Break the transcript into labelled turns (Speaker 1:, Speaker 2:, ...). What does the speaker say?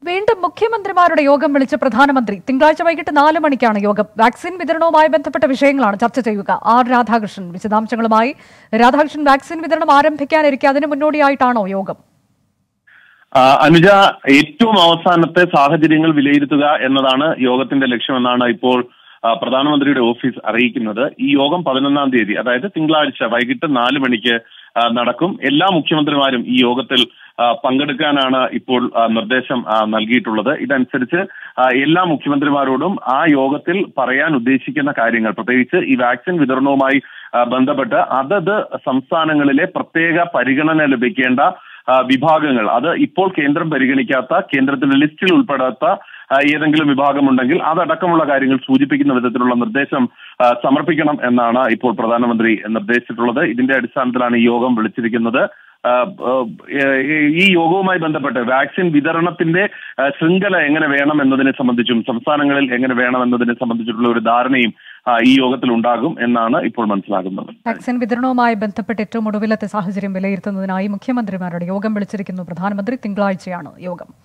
Speaker 1: വീണ്ടും മുഖ്യമന്ത്രിമാരുടെ യോഗം വിളിച്ച് പ്രധാനമന്ത്രി തിങ്കളാഴ്ച വൈകിട്ട് നാല് മണിക്കാണ് യോഗം വാക്സിൻ വിതരണവുമായി ബന്ധപ്പെട്ട വിഷയങ്ങളാണ് ചർച്ച ചെയ്യുക ആർ രാധാകൃഷ്ണൻ വിശദാംശങ്ങളുമായി രാധാകൃഷ്ണൻ വാക്സിൻ വിതരണം ആരംഭിക്കാനിരിക്കെ അതിന് മുന്നോടിയായിട്ടാണോ യോഗം
Speaker 2: ആ, അനുജ ഏറ്റവും അവസാനത്തെ സാഹചര്യങ്ങൾ വിലയിരുത്തുക എന്നതാണ് യോഗത്തിന്റെ ലക്ഷ്യമെന്നാണ് ഇപ്പോൾ ആ, പ്രധാനമന്ത്രിയുടെ ഓഫീസ് അറിയിക്കുന്നത് ഈ യോഗം പതിനൊന്നാം തീയതി അതായത് തിങ്കളാഴ്ച വൈകിട്ട് നാല് മണിക്ക് ആ, നടക്കും എല്ലാ മുഖ്യമന്ത്രിമാരും ഈ യോഗത്തിൽ ആ, പങ്കെടുക്കാനാണ് ഇപ്പോൾ ആ, നിർദ്ദേശം ആ, നൽകിയിട്ടുള്ളത് ഇതനുസരിച്ച് ആ, എല്ലാ മുഖ്യമന്ത്രിമാരോടും ആ യോഗത്തിൽ പറയാൻ ഉദ്ദേശിക്കുന്ന കാര്യങ്ങൾ പ്രത്യേകിച്ച് ഈ വാക്സിൻ വിതരണവുമായി ആ, ബന്ധപ്പെട്ട് അതത് സംസ്ഥാനങ്ങളിലെ പ്രത്യേക പരിഗണന ലഭിക്കേണ്ട ആ, വിഭാഗങ്ങൾ അത് ഇപ്പോൾ കേന്ദ്രം പരിഗണിക്കാത്ത കേന്ദ്രത്തിന്റെ ലിസ്റ്റിൽ ഉൾപ്പെടാത്ത ആ, ഏതെങ്കിലും വിഭാഗമുണ്ടെങ്കിൽ അതടക്കമുള്ള കാര്യങ്ങൾ സൂചിപ്പിക്കുന്ന വിധത്തിലുള്ള നിർദ്ദേശം ആ, സമർപ്പിക്കണം എന്നാണ് ഇപ്പോൾ പ്രധാനമന്ത്രി നിർദ്ദേശിച്ചിട്ടുള്ളത് ഇതിന്റെ അടിസ്ഥാനത്തിലാണ് ഈ യോഗം വിളിച്ചിരിക്കുന്നത് ആ, ആ, ഈ യോഗവുമായി ബന്ധപ്പെട്ട് വാക്സിൻ വിതരണത്തിന്റെ ആ, ശൃംഖല എങ്ങനെ വേണം എന്നതിനെ സംബന്ധിച്ചും സംസ്ഥാനങ്ങളിൽ എങ്ങനെ വേണം എന്നതിനെ സംബന്ധിച്ചിട്ടുള്ള ഒരു ധാരണയും ആ, ഈ യോഗത്തിൽ ഉണ്ടാകും എന്നാണ് ഇപ്പോൾ മനസ്സിലാകുന്നത്
Speaker 1: വാക്സിൻ വിതരണവുമായി ബന്ധപ്പെട്ട് ഏറ്റവും ഒടുവിലത്തെ സാഹചര്യം വിലയിരുത്തുന്നതിനായി മുഖ്യമന്ത്രിമാരുടെ യോഗം വിളിച്ചിരിക്കുന്നു പ്രധാനമന്ത്രി തിങ്കളാഴ്ചയാണ് യോഗം